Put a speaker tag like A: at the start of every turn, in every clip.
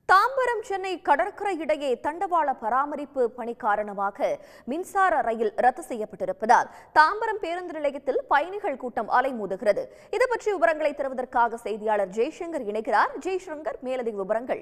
A: தாம்பரம் சென்னை கடற்கரை இடையே தண்டவாள பராமரிப்பு பணி காரணமாக மின்சார ரயில் ரத்து செய்யப்பட்டிருப்பதால் தாம்பரம் பேருந்து நிலையத்தில் பயணிகள் கூட்டம் அலைமோதுகிறது இது பற்றி விவரங்களை தருவதற்காக செய்தியாளர் ஜெய்சங்கர் இணைகிறார் ஜெய்சங்கர் மேலதிக விவரங்கள்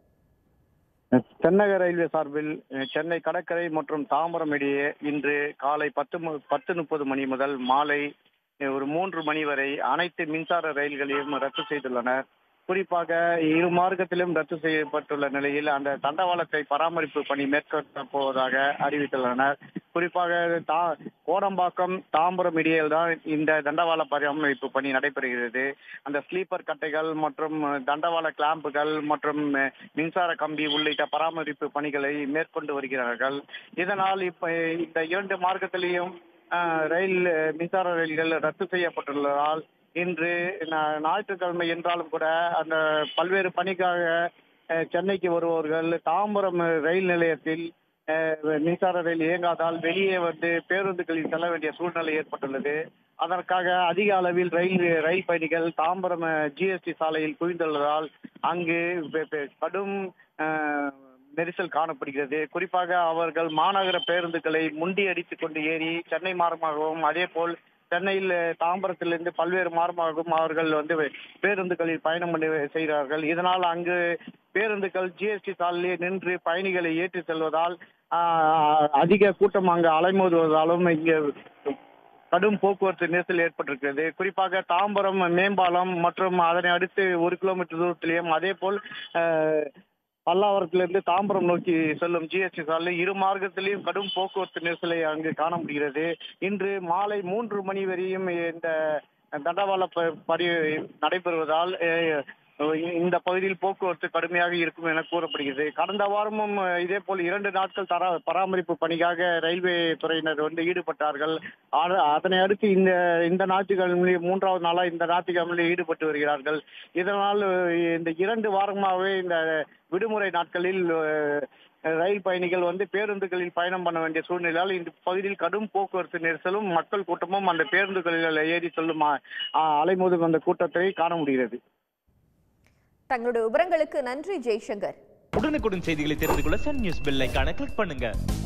B: தென்னக ரயில்வே சார்பில் அஹ், சென்னை கடற்கரை மற்றும் தாம்பரம் இடையே இன்று காலை பத்து மு- பத்து முப்பது மணி முதல் மாலை அஹ், ஒரு மூன்று மணி வரை அனைத்து மின்சார ரயில்களையும் ரத்து செய்துள்ளனர் குறிப்பாக இரு மார்க்கத்திலும் ரத்து செய்யப்பட்டுள்ள நிலையில் அந்த தண்டவாளத்தை பராமரிப்பு பணி மேற்கொள்ள போவதாக அறிவித்துள்ளனர் குறிப்பாக தா கோடம்பாக்கம் தாம்பரம் இடையில் தான் இந்த தண்டவாள பராமரிப்பு பணி நடைபெறுகிறது அந்த ஸ்லீப்பர் கட்டைகள் மற்றும் தண்டவாள கிளாம்புகள் மற்றும் மின்சார கம்பி உள்ளிட்ட பராமரிப்பு பணிகளை மேற்கொண்டு வருகிறார்கள் இதனால் இப்ப இந்த இரண்டு மார்க்கத்திலேயும் அஹ், ரயில் மின்சார ரயில்கள் ரத்து செய்யப்பட்டுள்ளதால் இன்று நா- ஞாயிற்றுக்கிழமை என்றாலும் கூட அந்த பல்வேறு பணிக்காக அஹ், சென்னைக்கு வருபவர்கள் தாம்பரம் ரயில் நிலையத்தில் அஹ், மின்சார ரயில் இயங்காதால் வெளியே வந்து பேருந்துகளில் செல்ல வேண்டிய சூழ்நிலை ஏற்பட்டுள்ளது அதற்காக அதிக அளவில் ரயில் ரயில் பயணிகள் தாம்பரம் ஜிஎஸ்டி சாலையில் குவிந்துள்ளதால் அங்கு பெ- பெ- கடும் அஹ், நெரிசல் காணப்படுகிறது குறிப்பாக அவர்கள் மாநகர பேருந்துகளை முண்டி அடித்துக் கொண்டு ஏறி சென்னை மார்க்கமாகவும் அதே போல் சென்னையில் தாம்பரத்திலிருந்து பல்வேறு மார்க்கமாகவும் அவர்கள் வந்து பேருந்துகளில் பயணம் பண்ணி செய்கிறார்கள் இதனால் அங்கு பேருந்துகள் ஜிஎஸ்டி சாலையிலே நின்று பயணிகளை ஏற்றி செல்வதால் ஆஹ், அதிக கூட்டம் அங்கு அலைமோதுவதாலும் இங்கு கடும் போக்குவரத்து நெரிசல் ஏற்பட்டிருக்கிறது குறிப்பாக தாம்பரம் மேம்பாலம் மற்றும் அதனை அடுத்து ஒரு கிலோமீட்டர் தூரத்திலேயும் அதே போல் அஹ், பல்லாவரத்திலிருந்து தாம்பரம் நோக்கி செல்லும் ஜிஎஸ்டி சாலை இரு மார்க்கத்திலேயும் கடும் போக்குவரத்து நெரிசலை அங்கு காண முடிகிறது இன்று மாலை மூன்று மணி வரையும் இந்த தண்டவாள ப- பணி நடைபெறுவதால் அஹ், இந்த பகுதியில் போக்குவரத்து கடுமையாக இருக்கும் என கூறப்படுகிறது கடந்த வாரமும் அஹ், இதே போல் இரண்டு நாட்கள் தர பராமரிப்பு பணிக்காக ரயில்வே துறையினர் வந்து ஈடுபட்டார்கள் ஆன- அதனை அடுத்து இந்த இந்த ஞாயிற்றுக்கிழமை மூன்றாவது நாளா இந்த ஞாயிற்றுக்கிழமையில் ஈடுபட்டு வருகிறார்கள் இதனால் அஹ், இந்த இரண்டு வாரமாகவே இந்த விடுமுறை நாட்களில் அஹ், ரயில் பயணிகள் வந்து பேருந்துகளில் பயணம் பண்ண வேண்டிய சூழ்நிலையால் இந்த பகுதியில் கடும் போக்குவரத்து நெரிசலும் மக்கள் கூட்டமும் அந்த பேருந்துகளில் ஏறி செல்லும் அ- அ- அலைமோதும் அந்த கூட்டத்தை காண முடிகிறது
A: தங்களுடைய விவரங்களுக்கு நன்றி ஜெய்சங்கர்
C: உடனுக்குடன் செய்திகளை தெரிந்து கொள்ள சன் நியூஸ் பெல் ஐகானை கிளிக் பண்ணுங்க